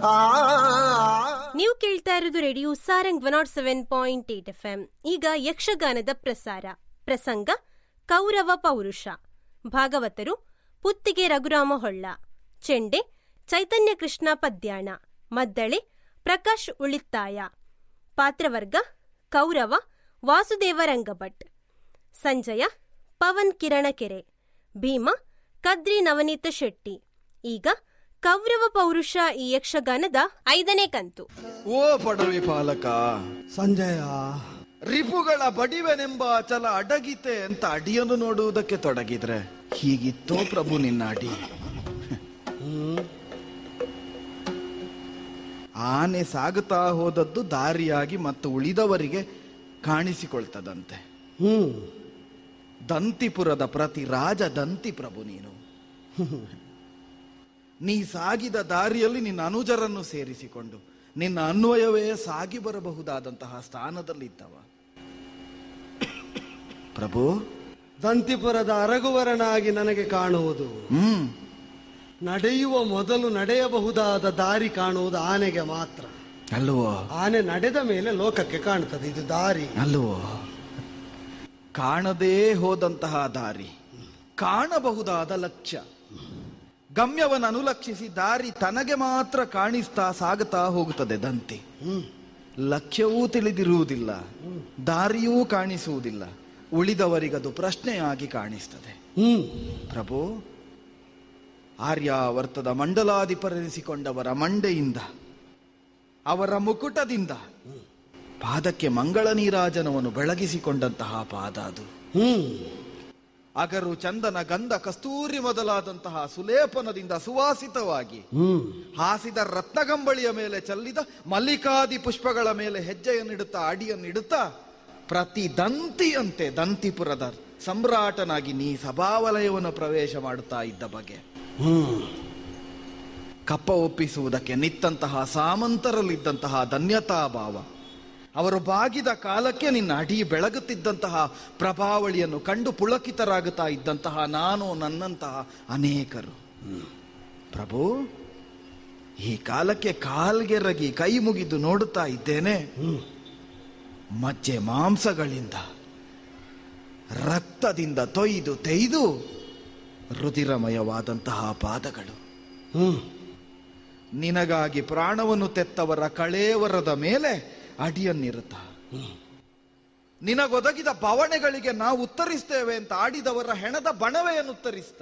ನೀವು ಕೇಳ್ತಾ ಇರೋದು radio Sarang one nought seven point eight F M ಈಗ ಯಕ್ಷಗಾನದ ಪ್ರಸಾರ ಪ್ರಸಂಗ ಕೌರವ ಪೌರುಷ ಭಾಗವತರು ಪುತ್ತಿಗೆ ರಘುರಾಮ ಹೊಳ್ಳ ಚೆಂಡೆ ಚೈತನ್ಯ ಕೃಷ್ಣ ಪದ್ಯಾಣ ಮದ್ದಳೆ ಪ್ರಕಾಶ್ ಉಳಿತ್ತಾಯ ಪಾತ್ರವರ್ಗ ಕೌರವ ವಾಸುದೇವ ರಂಗಭಟ್ ಸಂಜಯ ಪವನ್ ಕಿರಣಕೆರೆ ಭೀಮ ಕದ್ರಿ ನವನೀತ ಶೆಟ್ಟಿ ಈಗ ಕೌರವ ಪೌರುಷ ಈ ಯಕ್ಷಗಾನದ ಐದನೇ ಕಂತು ಓ ಪಡವಿ ಪಾಲಕ ಸಂಜಯ ರಿಪುಗಳ ಬಡಿವೆನೆಂಬ ಚಲ ಅಡಗಿತೆ ಅಂತ ಅಡಿಯನ್ನು ನೋಡುವುದಕ್ಕೆ ತೊಡಗಿದ್ರೆ ಹೀಗಿತ್ತೋ ಪ್ರಭು ನಿನ್ನ ಅಡಿ ಆನೆ ಸಾಗುತ್ತಾ ಹೋದದ್ದು ದಾರಿಯಾಗಿ ಮತ್ತು ಉಳಿದವರಿಗೆ ಕಾಣಿಸಿಕೊಳ್ತದಂತೆ ಹ್ಮ್ ದಂತಿಪುರದ ಪ್ರತಿ ರಾಜ ದಂತಿ ಪ್ರಭು ನೀನು ನೀ ಸಾಗಿದ ದಾರಿಯಲ್ಲಿ ನಿನ್ನ ಅನುಜರನ್ನು ಸೇರಿಸಿಕೊಂಡು ನಿನ್ನ ಅನ್ವಯವೇ ಸಾಗಿ ಬರಬಹುದಾದಂತಹ ಸ್ಥಾನದಲ್ಲಿದ್ದವ ಪ್ರಭು ದಂತಿಪುರದ ಅರಗುವರನಾಗಿ ನನಗೆ ಕಾಣುವುದು ಹ್ಮ್ ನಡೆಯುವ ಮೊದಲು ನಡೆಯಬಹುದಾದ ದಾರಿ ಕಾಣುವುದು ಆನೆಗೆ ಮಾತ್ರ ಅಲ್ವೋ ಆನೆ ನಡೆದ ಮೇಲೆ ಲೋಕಕ್ಕೆ ಕಾಣ್ತದೆ ಇದು ದಾರಿ ಅಲ್ವೋ ಕಾಣದೇ ಹೋದಂತಹ ದಾರಿ ಕಾಣಬಹುದಾದ ಲಕ್ಷ್ಯ ಗಮ್ಯವನ್ನು ಅನುಲಕ್ಷಿಸಿ ದಾರಿ ತನಗೆ ಮಾತ್ರ ಕಾಣಿಸ್ತಾ ಸಾಗುತ್ತಾ ಹೋಗುತ್ತದೆ ದಂತೆ ಹ್ಮ್ ಲಕ್ಷ್ಯವೂ ತಿಳಿದಿರುವುದಿಲ್ಲ ದಾರಿಯೂ ಕಾಣಿಸುವುದಿಲ್ಲ ಉಳಿದವರಿಗದು ಪ್ರಶ್ನೆಯಾಗಿ ಕಾಣಿಸ್ತದೆ ಹ್ಮ್ ಪ್ರಭು ಆರ್ಯಾವರ್ತದ ಮಂಡಲಾಧಿಪರೆನಿಸಿಕೊಂಡವರ ಮಂಡೆಯಿಂದ ಅವರ ಮುಕುಟದಿಂದ ಪಾದಕ್ಕೆ ಮಂಗಳ ನೀರಾಜನವನ್ನು ಬೆಳಗಿಸಿಕೊಂಡಂತಹ ಪಾದ ಅದು ಹ್ಮ್ ಅಗರು ಚಂದನ ಗಂಧ ಕಸ್ತೂರಿ ಮೊದಲಾದಂತಹ ಸುಲೇಪನದಿಂದ ಸುವಾಸಿತವಾಗಿ ಹ್ಮ್ ಹಾಸಿದ ರತ್ನಗಂಬಳಿಯ ಮೇಲೆ ಚೆಲ್ಲಿದ ಮಲ್ಲಿಕಾದಿ ಪುಷ್ಪಗಳ ಮೇಲೆ ಹೆಜ್ಜೆಯನ್ನಿಡುತ್ತಾ ಅಡಿಯನ್ನಿಡುತ್ತಾ ಪ್ರತಿ ದಂತಿಯಂತೆ ದಂತಿಪುರದ ಸಮ್ರಾಟನಾಗಿ ನೀ ಸಭಾವಲಯವನ್ನು ಪ್ರವೇಶ ಮಾಡುತ್ತಾ ಇದ್ದ ಬಗೆ ಹ್ಮ್ ಕಪ್ಪ ಒಪ್ಪಿಸುವುದಕ್ಕೆ ನಿತ್ತಂತಹ ಸಾಮಂತರಲ್ಲಿದ್ದಂತಹ ಧನ್ಯತಾ ಭಾವ ಅವರು ಬಾಗಿದ ಕಾಲಕ್ಕೆ ನಿನ್ನ ಅಡಿ ಬೆಳಗುತ್ತಿದ್ದಂತಹ ಪ್ರಭಾವಳಿಯನ್ನು ಕಂಡು ಪುಳಕಿತರಾಗುತ್ತಾ ಇದ್ದಂತಹ ನಾನು ನನ್ನಂತಹ ಅನೇಕರು ಪ್ರಭು ಈ ಕಾಲಕ್ಕೆ ಕಾಲ್ಗೆರಗಿ ಕೈ ಮುಗಿದು ನೋಡುತ್ತಾ ಇದ್ದೇನೆ ಮಜ್ಜೆ ಮಾಂಸಗಳಿಂದ ರಕ್ತದಿಂದ ತೊಯ್ದು ತೆಯ್ದು ರುಧಿರಮಯವಾದಂತಹ ಪಾದಗಳು ಹ್ಮ್ ನಿನಗಾಗಿ ಪ್ರಾಣವನ್ನು ತೆತ್ತವರ ಕಳೇವರದ ಮೇಲೆ ಅಡಿಯನ್ನಿರುತ್ತ ನಿನಗೊದಗಿದ ಬವಣೆಗಳಿಗೆ ನಾವು ಉತ್ತರಿಸ್ತೇವೆ ಅಂತ ಆಡಿದವರ ಹೆಣದ ಬಣವೆಯನ್ನು ಉತ್ತರಿಸ್ತ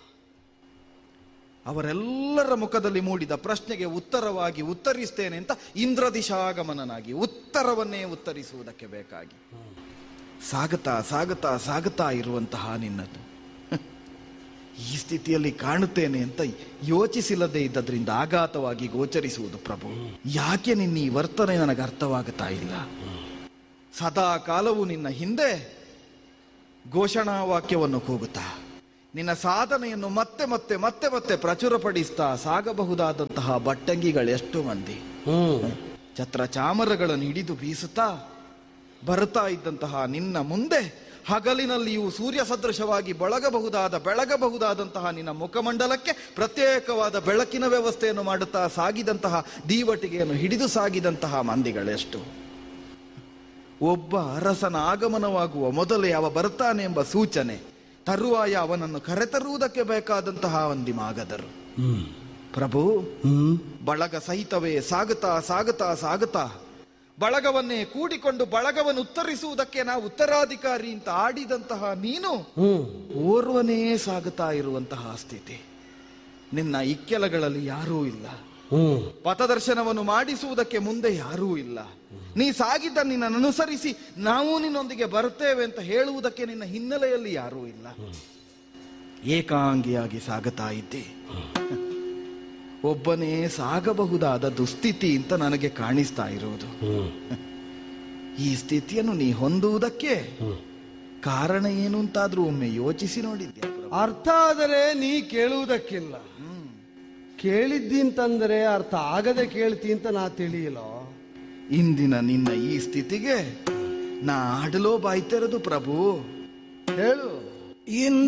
ಅವರೆಲ್ಲರ ಮುಖದಲ್ಲಿ ಮೂಡಿದ ಪ್ರಶ್ನೆಗೆ ಉತ್ತರವಾಗಿ ಉತ್ತರಿಸ್ತೇನೆ ಅಂತ ಇಂದ್ರದಿಶಾಗಮನನಾಗಿ ಉತ್ತರವನ್ನೇ ಉತ್ತರಿಸುವುದಕ್ಕೆ ಬೇಕಾಗಿ ಸಾಗುತ್ತಾ ಸಾಗುತ್ತಾ ಸಾಗುತ್ತಾ ಇರುವಂತಹ ನಿನ್ನದು ಈ ಸ್ಥಿತಿಯಲ್ಲಿ ಕಾಣುತ್ತೇನೆ ಅಂತ ಯೋಚಿಸಿಲ್ಲದೆ ಇದ್ದದ್ರಿಂದ ಆಘಾತವಾಗಿ ಗೋಚರಿಸುವುದು ಪ್ರಭು ಯಾಕೆ ನಿನ್ನ ಈ ವರ್ತನೆ ನನಗೆ ಅರ್ಥವಾಗುತ್ತಾ ಇಲ್ಲ ಸದಾ ಕಾಲವು ನಿನ್ನ ಹಿಂದೆ ಘೋಷಣಾ ವಾಕ್ಯವನ್ನು ಕೂಗುತ್ತಾ ನಿನ್ನ ಸಾಧನೆಯನ್ನು ಮತ್ತೆ ಮತ್ತೆ ಮತ್ತೆ ಮತ್ತೆ ಪ್ರಚುರಪಡಿಸ್ತಾ ಸಾಗಬಹುದಾದಂತಹ ಬಟ್ಟಂಗಿಗಳು ಎಷ್ಟು ಮಂದಿ ಹ್ಮ್ ಛತ್ರ ಚಾಮರಗಳನ್ನು ಹಿಡಿದು ಬೀಸುತ್ತಾ ಬರುತ್ತಾ ಇದ್ದಂತಹ ನಿನ್ನ ಮುಂದೆ ಹಗಲಿನಲ್ಲಿಯೂ ಸೂರ್ಯ ಸದೃಶವಾಗಿ ಬಳಗಬಹುದಾದ ಬೆಳಗಬಹುದಾದಂತಹ ನಿನ್ನ ಮುಖಮಂಡಲಕ್ಕೆ ಪ್ರತ್ಯೇಕವಾದ ಬೆಳಕಿನ ವ್ಯವಸ್ಥೆಯನ್ನು ಮಾಡುತ್ತಾ ಸಾಗಿದಂತಹ ದೀವಟಿಗೆಯನ್ನು ಹಿಡಿದು ಸಾಗಿದಂತಹ ಮಂದಿಗಳೆಷ್ಟು ಒಬ್ಬ ಅರಸನ ಆಗಮನವಾಗುವ ಮೊದಲೇ ಅವ ಬರ್ತಾನೆ ಎಂಬ ಸೂಚನೆ ತರುವಾಯ ಅವನನ್ನು ಕರೆತರುವುದಕ್ಕೆ ಬೇಕಾದಂತಹ ಒಂದಿ ಮಾಗದರು ಹ್ಮ್ ಪ್ರಭು ಹ್ಮ್ ಬಳಗ ಸಹಿತವೇ ಸಾಗುತ್ತಾ ಸಾಗುತ್ತಾ ಸಾಗುತ್ತಾ ಬಳಗವನ್ನೇ ಕೂಡಿಕೊಂಡು ಬಳಗವನ್ನು ಉತ್ತರಿಸುವುದಕ್ಕೆ ನಾವು ಉತ್ತರಾಧಿಕಾರಿ ಅಂತ ಆಡಿದಂತಹ ನೀನು ಹ್ಮ್ ಓರ್ವನೇ ಸಾಗುತ್ತಾ ಇರುವಂತಹ ಸ್ಥಿತಿ ನಿನ್ನ ಇಕ್ಕೆಲಗಳಲ್ಲಿ ಯಾರೂ ಇಲ್ಲ ಹ್ಮ್ ಪಥದರ್ಶನವನ್ನು ಮಾಡಿಸುವುದಕ್ಕೆ ಮುಂದೆ ಯಾರೂ ಇಲ್ಲ ನೀ ಸಾಗಿದ್ದ ನಿನ್ನನ್ನು ಅನುಸರಿಸಿ ನಾವು ನಿನ್ನೊಂದಿಗೆ ಬರುತ್ತೇವೆ ಅಂತ ಹೇಳುವುದಕ್ಕೆ ನಿನ್ನ ಹಿನ್ನೆಲೆಯಲ್ಲಿ ಯಾರೂ ಇಲ್ಲ ಏಕಾಂಗಿಯಾಗಿ ಸಾಗುತ್ತಾ ಇದ್ದೆ ಒಬ್ಬನೇ ಸಾಗಬಹುದಾದ ದುಸ್ಥಿತಿ ಅಂತ ನನಗೆ ಕಾಣಿಸ್ತಾ ಇರುವುದು ಹ್ಮ್ ಈ ಸ್ಥಿತಿಯನ್ನು ನೀ ಹೊಂದುವುದಕ್ಕೆ ಹ್ಮ್. ಕಾರಣ ಏನು ಅಂತಾದ್ರೂ ಒಮ್ಮೆ ಯೋಚಿಸಿ ನೋಡಿದ್ಯಾ ಪ್ರಭು? ಅರ್ಥ ಆದರೆ ನೀ ಕೇಳುವುದಕ್ಕಿಲ್ಲ ಕೇಳಿದ್ದೀಂತಂದ್ರೆ ಅರ್ಥ ಆಗದೆ ಕೇಳ್ತಿ ಅಂತ ನಾ ತಿಳಿಯಲೋ ಇಂದಿನ ನಿನ್ನ ಈ ಸ್ಥಿತಿಗೆ ನಾ ಆಡಲೋ ಬಾಯ್ತಿರೋದು ಪ್ರಭು ಹೇಳು ಇಂದು